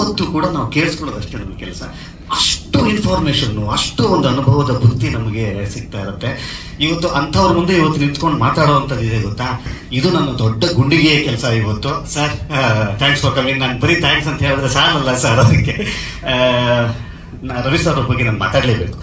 ಹೊತ್ತು ಕೂಡ ನಾವು ಕೇಳಿಸ್ಕೊಳ್ಳೋದಷ್ಟೇ ನಮ್ಮ ಕೆಲಸ ಅಷ್ಟು ಇನ್ಫಾರ್ಮೇಶನ್ ಅಷ್ಟು ಒಂದು ಅನುಭವದ ಬುದ್ಧಿ ನಮಗೆ ಸಿಗ್ತಾ ಇರುತ್ತೆ ಇವತ್ತು ಅಂಥವ್ರ ಮುಂದೆ ಇವತ್ತು ನಿಂತ್ಕೊಂಡು ಮಾತಾಡುವಂಥದ್ದು ಇದೆ ಗೊತ್ತಾ ಇದು ನನ್ನ ದೊಡ್ಡ ಗುಂಡಿಗೆಯ ಕೆಲಸ ಇವತ್ತು ಸರ್ ಥ್ಯಾಂಕ್ಸ್ ಫಾರ್ ಕಮಿಂಗ್ ನಾನು ಬರೀ ಥ್ಯಾಂಕ್ಸ್ ಅಂತ ಹೇಳಿದ್ರೆ ಸಾಲಲ್ಲ ಸರ್ ಅದಕ್ಕೆ ಆ, ನಾ ರವಿ ಸರ್ ಅವ್ರ ಬಗ್ಗೆ ನಾನು ಮಾತಾಡಲೇಬೇಕು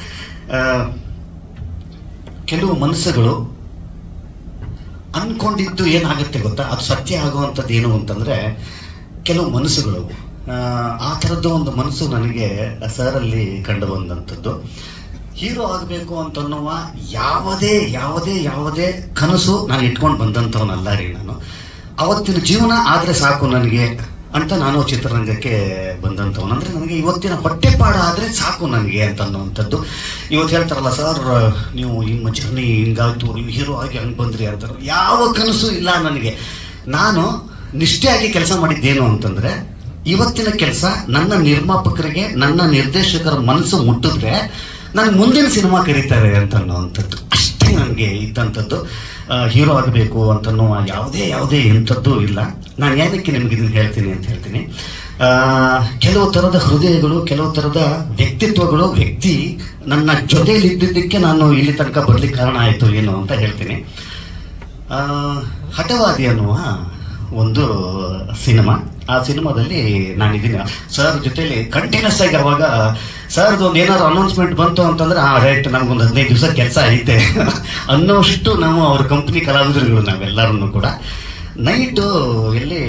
ಕೆಲವು ಮನಸ್ಸುಗಳು ಅನ್ಕೊಂಡಿದ್ದು ಏನಾಗುತ್ತೆ ಗೊತ್ತಾ ಅದು ಸತ್ಯ ಆಗುವಂಥದ್ದು ಏನು ಅಂತಂದ್ರೆ ಕೆಲವು ಮನಸ್ಸುಗಳು ಆ, ಆ ಥರದ್ದು ಒಂದು ಮನಸ್ಸು ನನಗೆ ಸರಲ್ಲಿ ಕಂಡು ಬಂದಂಥದ್ದು ಹೀರೋ ಆಗಬೇಕು ಅಂತನ್ನುವ ಯಾವುದೇ ಯಾವುದೇ ಯಾವುದೇ ಕನಸು ನಾನು ಇಟ್ಕೊಂಡು ಬಂದಂಥವನಲ್ಲ ರೀ ನಾನು ಅವತ್ತಿನ ಜೀವನ ಆದರೆ ಸಾಕು ನನಗೆ ಅಂತ ನಾನು ಚಿತ್ರರಂಗಕ್ಕೆ ಬಂದಂಥವನು ಅಂದ್ರೆ ನನಗೆ ಇವತ್ತಿನ ಹೊಟ್ಟೆಪಾಡ ಆದರೆ ಸಾಕು ನನಗೆ ಅಂತ ಅನ್ನುವಂಥದ್ದು ಇವತ್ತು ಹೇಳ್ತಾರಲ್ಲ ಸರ್ ನೀವು ನಿಮ್ಮ ಜರ್ನಿ ಹಿಂಗಾಯ್ತು ನೀವು ಹೀರೋ ಆಗಿ ಹಂಗೆ ಬಂದ್ರಿ ಅಂತಾರೆ ಯಾವ ಕನಸು ಇಲ್ಲ ನನಗೆ ನಾನು ನಿಷ್ಠೆಯಾಗಿ ಕೆಲಸ ಮಾಡಿದ್ದೇನು ಅಂತಂದ್ರೆ ಇವತ್ತಿನ ಕೆಲಸ ನನ್ನ ನಿರ್ಮಾಪಕರಿಗೆ ನನ್ನ ನಿರ್ದೇಶಕರ ಮನಸ್ಸು ಮುಟ್ಟಿದ್ರೆ ನನಗೆ ಮುಂದಿನ ಸಿನಿಮಾ ಕರೀತಾರೆ ಅಂತ ಅನ್ನುವಂಥದ್ದು ಅಷ್ಟೇ ನನಗೆ ಇದ್ದಂಥದ್ದು ಹೀರೋ ಆಗಬೇಕು ಅಂತನ್ನುವ ಯಾವುದೇ ಯಾವುದೇ ಇಂಥದ್ದು ಇಲ್ಲ ನಾನು ಏನಕ್ಕೆ ನಿಮ್ಗೆ ಇದನ್ನು ಹೇಳ್ತೀನಿ ಅಂತ ಹೇಳ್ತೀನಿ ಆ, ಕೆಲವು ಥರದ ಹೃದಯಗಳು ಕೆಲವು ಥರದ ವ್ಯಕ್ತಿತ್ವಗಳು ವ್ಯಕ್ತಿ ನನ್ನ ಜೊತೆಯಲ್ಲಿ ಇದ್ದಿದ್ದಕ್ಕೆ ನಾನು ಇಲ್ಲಿ ತನಕ ಬರ್ಲಿಕ್ಕೆ ಕಾರಣ ಆಯಿತು ಏನು ಅಂತ ಹೇಳ್ತೀನಿ ಆ, ಹಠವಾದಿ ಅನ್ನುವ ಒಂದು ಸಿನಿಮಾ ಆ ಸಿನಿಮಾದಲ್ಲಿ ನಾನಿದ್ದೀನಿ ಸರ್ ಜೊತೆಲಿ ಕಂಟಿನ್ಯೂಸ್ ಆಗಿ ಅವಾಗ ಸರ್ದು ಒಂದು ಏನಾದ್ರು ಅನೌನ್ಸ್ಮೆಂಟ್ ಬಂತು ಅಂತಂದ್ರೆ ಆ ರೈಟ್ ನಮ್ಗೊಂದು ಹದಿನೈದು ದಿವಸ ಕೆಲಸ ಐತೆ ಅನ್ನೋಷ್ಟು ನಾವು ಅವ್ರ ಕಂಪ್ನಿ ಕಲಾವಿದರುಗಳು ನಾವೆಲ್ಲರೂ ಕೂಡ ನೈಟು ಎಲ್ಲಿ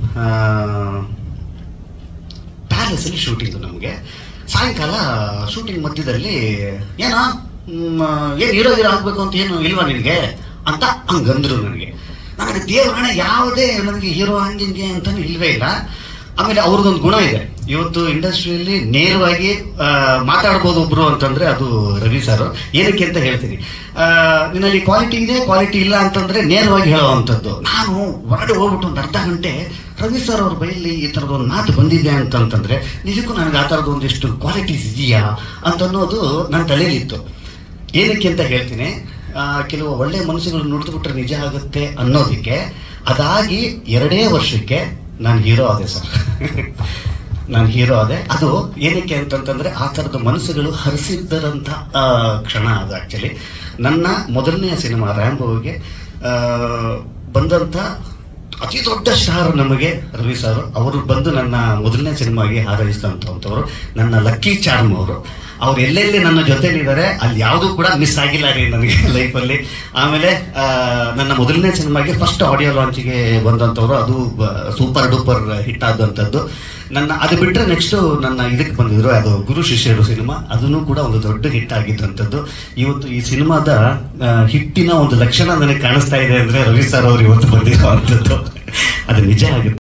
ಪ್ಯಾಲೇಸ್ ಅಲ್ಲಿ ಶೂಟಿಂಗ್ ನಮಗೆ ಸಾಯಂಕಾಲ ಶೂಟಿಂಗ್ ಮಧ್ಯದಲ್ಲಿ ಏನೋ ಮ್, ಏನ್ ಹೀರೋ ಹೀರೋ ಆಗ್ಬೇಕು ಅಂತ ಏನು ಇಲ್ವಾ ನಿನಗೆ ಅಂತ ಹಂಗಂದ್ರು ನನಗೆ ನನಗೆ ದೇವರಣ ಯಾವುದೇ ನನಗೆ ಹೀರೋ ಹಂಗೆ ಹಿಂಗೆ ಅಂತಾನು ಇಲ್ವೇ ಇಲ್ಲ ಆಮೇಲೆ ಅವ್ರದ್ದೊಂದು ಗುಣ ಇದೆ ಇವತ್ತು ಇಂಡಸ್ಟ್ರಿಯಲ್ಲಿ ನೇರವಾಗಿ ಆ, ಮಾತಾಡ್ಬೋದು ಒಬ್ರು ಅಂತಂದ್ರೆ ಅದು ರವಿ ಸರ್ ಏನಕ್ಕೆ ಅಂತ ಹೇಳ್ತೀನಿ ಆ, ನಿನ್ನಲ್ಲಿ ಕ್ವಾಲಿಟಿ ಇದೆ ಕ್ವಾಲಿಟಿ ಇಲ್ಲ ಅಂತಂದ್ರೆ ನೇರವಾಗಿ ಹೇಳುವಂಥದ್ದು ನಾನು ಹೊರಗಡೆ ಹೋಗ್ಬಿಟ್ಟು ಒಂದು ಅರ್ಧ ಗಂಟೆ ರವಿ ಸರ್ ಅವ್ರ ಬೈಲಿ ಈ ಥರದ ಒಂದು ಮಾತು ಬಂದಿದೆ ಅಂತಂತಂದ್ರೆ ನಿಜಕ್ಕೂ ನನಗೆ ಆ ಥರದ ಒಂದಿಷ್ಟು ಕ್ವಾಲಿಟೀಸ್ ಇದೆಯಾ ಅಂತ ಅನ್ನೋದು ನನ್ನ ತಲೆಯಲ್ಲಿತ್ತು ಏನಕ್ಕೆ ಅಂತ ಹೇಳ್ತೀನಿ ಆ, ಕೆಲವು ಒಳ್ಳೆ ಮನಸ್ಸುಗಳು ನುಡಿದ್ಬಿಟ್ರೆ ನಿಜ ಆಗುತ್ತೆ ಅನ್ನೋದಕ್ಕೆ ಅದಾಗಿ ಎರಡೇ ವರ್ಷಕ್ಕೆ ನಾನು ಹೀರೋ ಆದೆ ಸರ್ ನಾನು ಹೀರೋ ಆದೆ ಅದು ಏನಕ್ಕೆ ಅಂತಂತಂದ್ರೆ ಆ ಥರದ ಮನಸ್ಸುಗಳು ಹರಿಸಿದ್ದರಂಥ ಆ, ಕ್ಷಣ ಅದು ಆಕ್ಚುಲಿ ನನ್ನ ಮೊದಲನೆಯ ಸಿನಿಮಾ ರ್ಯಾಂಬೋಗೆ ಆ, ಬಂದಂಥ ಅತಿ ದೊಡ್ಡ ಸ್ಟಾರ್ ನಮಗೆ ರವಿ ಸರ್ ಅವರು ಬಂದು ನನ್ನ ಮೊದಲನೇ ಸಿನಿಮಾಗೆ ಹಾರೈಸಿದಂಥವ್ರು ನನ್ನ ಲಕ್ಕಿ ಚಾರ್ಮ್ ಅವರು ಅವ್ರು ಎಲ್ಲೆಲ್ಲಿ ನನ್ನ ಜೊತೆಲಿದ್ದಾರೆ ಅಲ್ಲಿ ಯಾವುದೂ ಕೂಡ ಮಿಸ್ ಆಗಿಲ್ಲ ರೀ ನನಗೆ ಲೈಫಲ್ಲಿ ಆಮೇಲೆ ಆ, ನನ್ನ ಮೊದಲನೇ ಸಿನಿಮಾಗೆ ಫಸ್ಟ್ ಆಡಿಯೋ ಲಾಂಚಿಗೆ ಬಂದಂಥವ್ರು ಅದು ಸೂಪರ್ ಡೂಪರ್ ಹಿಟ್ ಆದಂಥದ್ದು ನನ್ನ ಅದು ಬಿಟ್ಟರೆ ನೆಕ್ಸ್ಟ್ ನನ್ನ ಇದಕ್ಕೆ ಬಂದಿದ್ರು ಅದು ಗುರು ಶಿಷ್ಯರು ಸಿನಿಮಾ ಅದನ್ನು ಕೂಡ ಒಂದು ದೊಡ್ಡ ಹಿಟ್ ಆಗಿದ್ದಂಥದ್ದು ಇವತ್ತು ಈ ಸಿನಿಮಾದ ಆ, ಹಿಟ್ಟಿನ ಒಂದು ಲಕ್ಷಣ ನನಗೆ ಕಾಣಿಸ್ತಾ ಇದೆ ಅಂದ್ರೆ ರವಿ ಸರ್ ಅವರು ಇವತ್ತು ಬಂದಿರೋ ಅಂಥದ್ದು ಅದು ನಿಜ ಆಗುತ್ತೆ